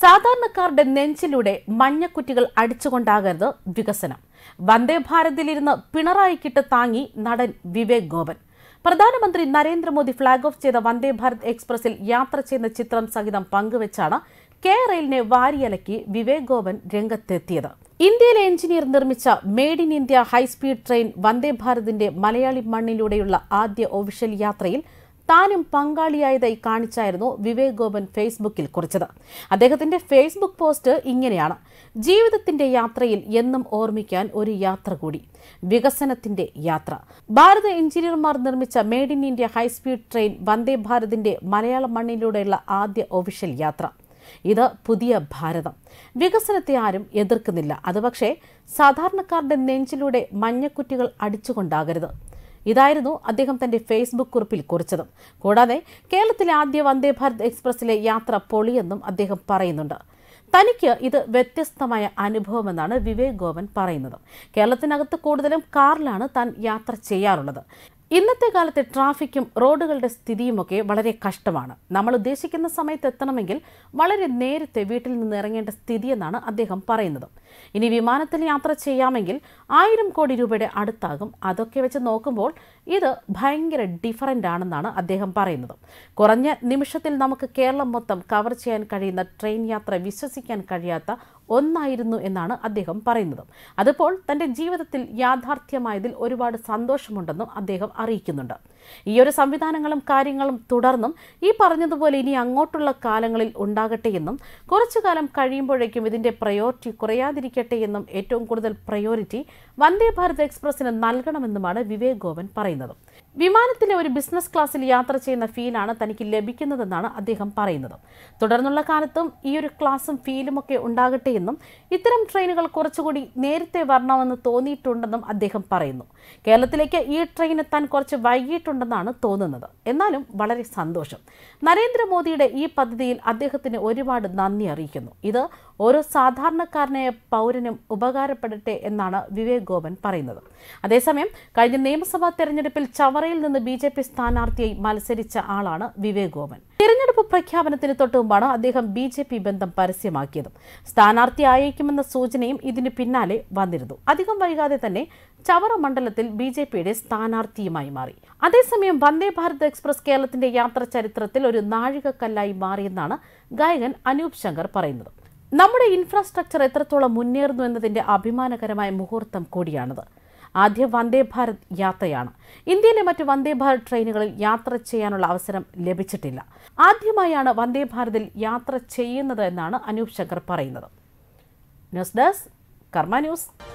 സാധാരണക്കാരുടെ നെഞ്ചിലൂടെ മഞ്ഞക്കുറ്റികൾ അടിച്ചുകൊണ്ടാകരുത് വികസനം വന്ദേ ഭാരതിലിരുന്ന് പിണറായിക്കിട്ട് താങ്ങി നടൻ വിവേക് ഗോപൻ പ്രധാനമന്ത്രി നരേന്ദ്രമോദി ഫ്ളാഗ് ഓഫ് ചെയ്ത വന്ദേ ഭാരത് എക്സ്പ്രസിൽ യാത്ര ചെയ്യുന്ന ചിത്രം സഹിതം പങ്കുവച്ചാണ് കെ റെയിലിനെ വാരിയലക്കി വിവേക് ഗോപൻ രംഗത്തെത്തിയത് ഇന്ത്യയിലെ എഞ്ചിനീയർ നിർമ്മിച്ച made in India high speed train Vande ഭാരതിന്റെ മലയാളി മണ്ണിലൂടെയുള്ള ആദ്യ ഒഫീഷ്യൽ യാത്രയിൽ താനും പങ്കാളിയായതായി കാണിച്ചായിരുന്നു വിവേക് ഗോപൻ ഫേസ്ബുക്കിൽ കുറിച്ചത് അദ്ദേഹത്തിന്റെ ഫേസ്ബുക്ക് പോസ്റ്റ് ഇങ്ങനെയാണ് ജീവിതത്തിന്റെ യാത്രയിൽ എന്നും ഓർമ്മിക്കാൻ ഒരു യാത്ര കൂടി വികസനത്തിന്റെ യാത്ര ഭാരത എഞ്ചിനീയർമാർ നിർമ്മിച്ച made in India high speed train Vande ഭാരതിന്റെ മലയാള മണ്ണിലൂടെയുള്ള ആദ്യ ഒഫീഷ്യൽ യാത്ര ഇത് പുതിയ ഭാരതം വികസനത്തെ ആരും എതിർക്കുന്നില്ല അത് പക്ഷേ സാധാരണക്കാരുടെ നെഞ്ചിലൂടെ മഞ്ഞക്കുറ്റികൾ അടിച്ചുകൊണ്ടാകരുത് ഇതായിരുന്നു അദ്ദേഹം തന്റെ ഫേസ്ബുക്ക് കുറിപ്പിൽ കുറിച്ചത് കൂടാതെ കേരളത്തിലെ ആദ്യ വന്ദേ ഭാരത് എക്സ്പ്രസിലെ യാത്ര പൊളിയെന്നും അദ്ദേഹം പറയുന്നുണ്ട് തനിക്ക് ഇത് വ്യത്യസ്തമായ അനുഭവമെന്നാണ് വിവേക് ഗോവൻ പറയുന്നത് കേരളത്തിനകത്ത് കൂടുതലും കാറിലാണ് താൻ യാത്ര ചെയ്യാറുള്ളത് ഇന്നത്തെ കാലത്തെ ട്രാഫിക്കും റോഡുകളുടെ സ്ഥിതിയുമൊക്കെ വളരെ കഷ്ടമാണ് നമ്മൾ ഉദ്ദേശിക്കുന്ന സമയത്ത് എത്തണമെങ്കിൽ വളരെ നേരത്തെ വീട്ടിൽ നിന്ന് ഇറങ്ങേണ്ട സ്ഥിതിയെന്നാണ് അദ്ദേഹം പറയുന്നത് ഇനി വിമാനത്തിൽ യാത്ര ചെയ്യാമെങ്കിൽ ആയിരം കോടി രൂപയുടെ അടുത്താകും അതൊക്കെ വെച്ച് നോക്കുമ്പോൾ ഇത് ഭയങ്കര ഡിഫറൻ്റ് ആണെന്നാണ് അദ്ദേഹം പറയുന്നത് കുറഞ്ഞ നിമിഷത്തിൽ നമുക്ക് കേരളം മൊത്തം കവർ ചെയ്യാൻ കഴിയുന്ന ട്രെയിൻ യാത്ര വിശ്വസിക്കാൻ കഴിയാത്ത ഒന്നായിരുന്നു എന്നാണ് അദ്ദേഹം പറയുന്നത് അതിപ്പോൾ തന്റെ ജീവിതത്തിൽ യാഥാർത്ഥ്യമായതിൽ ഒരുപാട് സന്തോഷമുണ്ടെന്നും അദ്ദേഹം അറിയിക്കുന്നുണ്ട് ഈ ഒരു സംവിധാനങ്ങളും കാര്യങ്ങളും തുടർന്നും ഈ പറഞ്ഞതുപോലെ ഇനി അങ്ങോട്ടുള്ള കാലങ്ങളിൽ ഉണ്ടാകട്ടെ എന്നും കുറച്ചു കാലം കഴിയുമ്പോഴേക്കും ഇതിന്റെ പ്രയോറിറ്റി കുറയാതിരിക്കട്ടെ എന്നും ഏറ്റവും കൂടുതൽ പ്രയോറിറ്റി വന്ദേ ഭാരത് എക്സ്പ്രസിന് നൽകണമെന്നുമാണ് വിവേക് ഗോവൻ പറയുന്നത് വിമാനത്തിലെ ഒരു ബിസിനസ് ക്ലാസ്സിൽ യാത്ര ചെയ്യുന്ന ഫീലാണ് തനിക്ക് ലഭിക്കുന്നതെന്നാണ് അദ്ദേഹം പറയുന്നത് തുടർന്നുള്ള കാലത്തും ഈ ഒരു ക്ലാസ്സും ഫീലും ഒക്കെ ഉണ്ടാകട്ടെ എന്നും ഇത്തരം ട്രെയിനുകൾ കുറച്ചുകൂടി നേരത്തെ വരണമെന്ന് തോന്നിയിട്ടുണ്ടെന്നും അദ്ദേഹം പറയുന്നു കേരളത്തിലേക്ക് ഈ ട്രെയിൻ എത്താൻ കുറച്ച് വൈകിട്ടുണ്ടെന്നാണ് തോന്നുന്നത് എന്നാലും വളരെ സന്തോഷം നരേന്ദ്രമോദിയുടെ ഈ പദ്ധതിയിൽ അദ്ദേഹത്തിന് ഒരുപാട് നന്ദി അറിയിക്കുന്നു ഇത് ഓരോ സാധാരണക്കാരനായ പൗരനും ഉപകാരപ്പെടട്ടെ എന്നാണ് വിവേക് ഗോപൻ പറയുന്നത് അതേസമയം കഴിഞ്ഞ നിയമസഭാ തെരഞ്ഞെടുപ്പിൽ ചവറയിൽ നിന്ന് ബി ജെ പി സ്ഥാനാർത്ഥിയായി മത്സരിച്ച ആളാണ് വിവേക് ഗോപൻ തിരഞ്ഞെടുപ്പ് പ്രഖ്യാപനത്തിന് തൊട്ടു മുമ്പാണ് അദ്ദേഹം ബി ജെ പി ബന്ധം പരസ്യമാക്കിയത് സ്ഥാനാർത്ഥി ആയേക്കുമെന്ന സൂചനയും ഇതിന് പിന്നാലെ വന്നിരുന്നു അധികം വൈകാതെ തന്നെ ചവറ മണ്ഡലത്തിൽ ബി ജെ പിയുടെ സ്ഥാനാർത്ഥിയുമായി മാറി അതേസമയം വന്ദേ ഭാരത് എക്സ്പ്രസ് കേരളത്തിന്റെ യാത്ര ചരിത്രത്തിൽ ഒരു നാഴികക്കല്ലായി മാറിയെന്നാണ് ഗായകൻ അനൂപ് ശങ്കർ പറയുന്നത് നമ്മുടെ ഇൻഫ്രാസ്ട്രക്ചർ എത്രത്തോളം മുന്നേറുന്നു എന്നതിന്റെ അഭിമാനകരമായ മുഹൂർത്തം കൂടിയാണിത് ആദ്യ വന്ദേ ഭാരത് യാത്രയാണ് ഇന്ത്യയിലെ മറ്റ് വന്ദേ ഭാരത് ട്രെയിനുകളിൽ യാത്ര ചെയ്യാനുള്ള അവസരം ലഭിച്ചിട്ടില്ല ആദ്യമായാണ് വന്ദേ ഭാരതിൽ യാത്ര ചെയ്യുന്നത് എന്നാണ് അനൂപ് ശങ്കർ പറയുന്നത് ന്യൂസ് ഡെസ്ക് കർമ്മ ന്യൂസ്